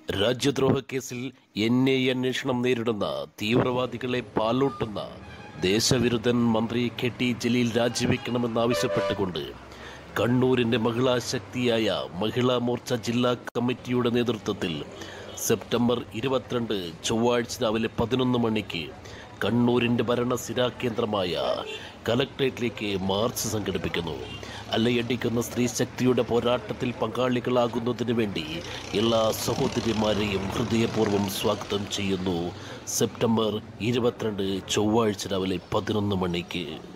രാജ്യദ്രോഹ കേസിൽ N I അന്വേഷണം നേരിടുന്ന തീവ്രവാദികളെ പാലൂട്ടുന്ന ദേശവിരുദ്ധൻ മന്ത്രി കെ ടി ജലീൽ രാജിവെക്കണമെന്നാവശ്യപ്പെട്ടുകൊണ്ട് കണ്ണൂരിൻ്റെ മഹിളാ ശക്തിയായ മഹിളാ മോർച്ച ജില്ലാ കമ്മിറ്റിയുടെ നേതൃത്വത്തിൽ സെപ്റ്റംബർ ഇരുപത്തിരണ്ട് ചൊവ്വാഴ്ച രാവിലെ പതിനൊന്ന് മണിക്ക് കണ്ണൂരിൻ്റെ ഭരണസിരാ കേന്ദ്രമായ കലക്ട്രേറ്റിലേക്ക് മാർച്ച് സംഘടിപ്പിക്കുന്നു അലയടിക്കുന്ന സ്ത്രീ ശക്തിയുടെ പോരാട്ടത്തിൽ പങ്കാളികളാകുന്നതിന് വേണ്ടി എല്ലാ സഹോദരിമാരെയും ഹൃദയപൂർവ്വം സ്വാഗതം ചെയ്യുന്നു സെപ്റ്റംബർ ഇരുപത്തിരണ്ട് ചൊവ്വാഴ്ച രാവിലെ പതിനൊന്ന് മണിക്ക്